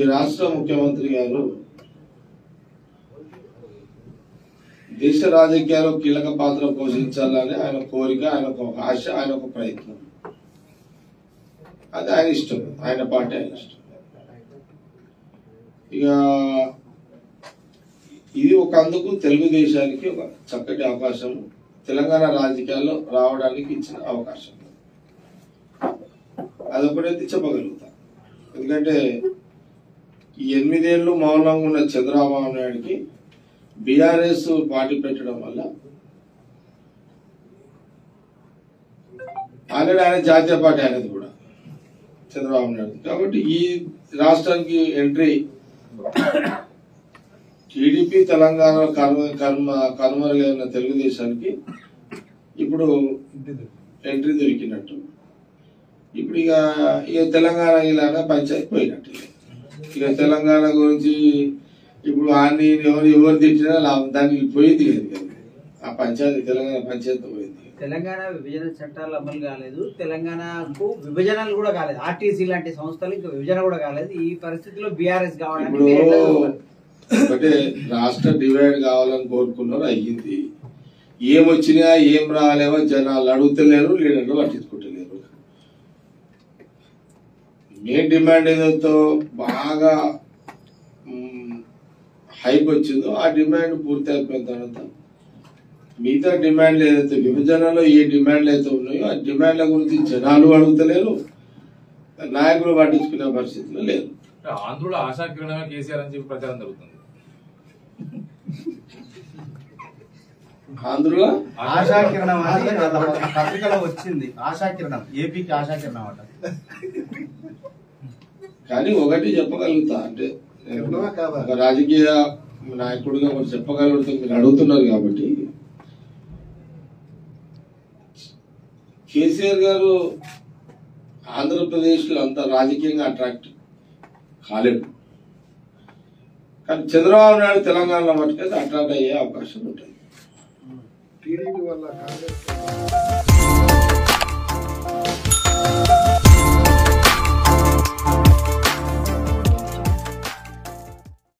రాష్ట్ర ముఖ్యమంత్రి గారు దేశ రాజకీయాల్లో కీలక పాత్ర పోషించాలని ఆయన కోరిక ఆయన ఒక ఆశ ఆయన ఒక ప్రయత్నం అది ఆయన ఇష్టం ఆయన పార్టీ ఆయన ఇష్టం ఇక ఇది ఒక అందుకు తెలుగుదేశానికి ఒక చక్కటి అవకాశం తెలంగాణ రాజకీయాల్లో రావడానికి ఇచ్చిన అవకాశం అదొకటైతే చెప్పగలుగుతా ఎందుకంటే ఈ ఎనిమిదేళ్లు మౌనంగా ఉన్న చంద్రబాబు నాయుడికి బీఆర్ఎస్ పార్టీ పెట్టడం వల్ల ఆల్రెడీ ఆయన జాతీయ పార్టీ అనేది కూడా చంద్రబాబు నాయుడు కాబట్టి ఈ రాష్ట్రానికి ఎంట్రీ టీడీపీ తెలంగాణ కర్మ కర్మ కనుమరుగైన తెలుగుదేశానికి ఇప్పుడు ఎంట్రీ దొరికినట్టు ఇప్పుడు ఇక ఇక తెలంగాణ ఇలాగా పంచాయతీ పోయినట్టు ఇక. ఇక తెలంగాణ గురించి ఇప్పుడు అన్ని ఎవరు ఎవరు తిట్టినా లాభం దానికి పోయింది లేదు కదా ఆ పంచాయతీ తెలంగాణ పంచాయతీ పోయింది తెలంగాణ విభజన చట్టాలు అమలు కాలేదు తెలంగాణకు విభజనలు కూడా కాలేదు ఆర్టీసీ లాంటి సంస్థలు ఇంకా విభజన కూడా కాలేదు ఈ పరిస్థితిలో బీఆర్ఎస్ కావడానికి ఇప్పుడు మీరు ఎట్లా చూడాలి? ఒకటే రాష్ట్ర డివైడ్ కావాలని కోరుకున్నారు అయ్యింది ఏం వచ్చినా ఏం రాలేవో జనాలు అడుగుతలేరు లీడర్లు పట్టించుకుంటలేరు మెయిన్ డిమాండ్ ఏదైతే బాగా హైప్ వచ్చిందో ఆ డిమాండ్ పూర్తి అయిపోయిన తర్వాత మిగతా డిమాండ్లు ఏదైతే విభజనలో ఏ డిమాండ్లు అయితే ఉన్నాయో ఆ డిమాండ్ల గురించి జనాలు అడుగుతలేరు నాయకులు పట్టించుకునే పరిస్థితిలో లేదు ఆంధ్రుల ఆశాకిరణమే కేసీఆర్ అని చెప్పి ప్రచారం జరుగుతుంది ఆంధ్రుల ఆశాకిరణం అని ఆ పత్రికలో వచ్చింది ఆశాకిరణం ఏపీకి ఆశాకిరణం అట కానీ ఒకటి చెప్పగలుగుతా అంటే నేను చెప్పడమా కాదా? ఒక రాజకీయ నాయకుడిగా ఒకటి చెప్పగలుగుతా మీరు అడుగుతున్నారు కాబట్టి కేసీఆర్ గారు ఆంధ్రప్రదేశ్లో అంత రాజకీయంగా అట్రాక్ట్ కాలేడు కానీ చంద్రబాబు నాయుడు తెలంగాణలో మటుకైతే అట్రాక్ట్ అయ్యే అవకాశం ఉంటుంది టీడీపీ వల్ల కాంగ్రెస్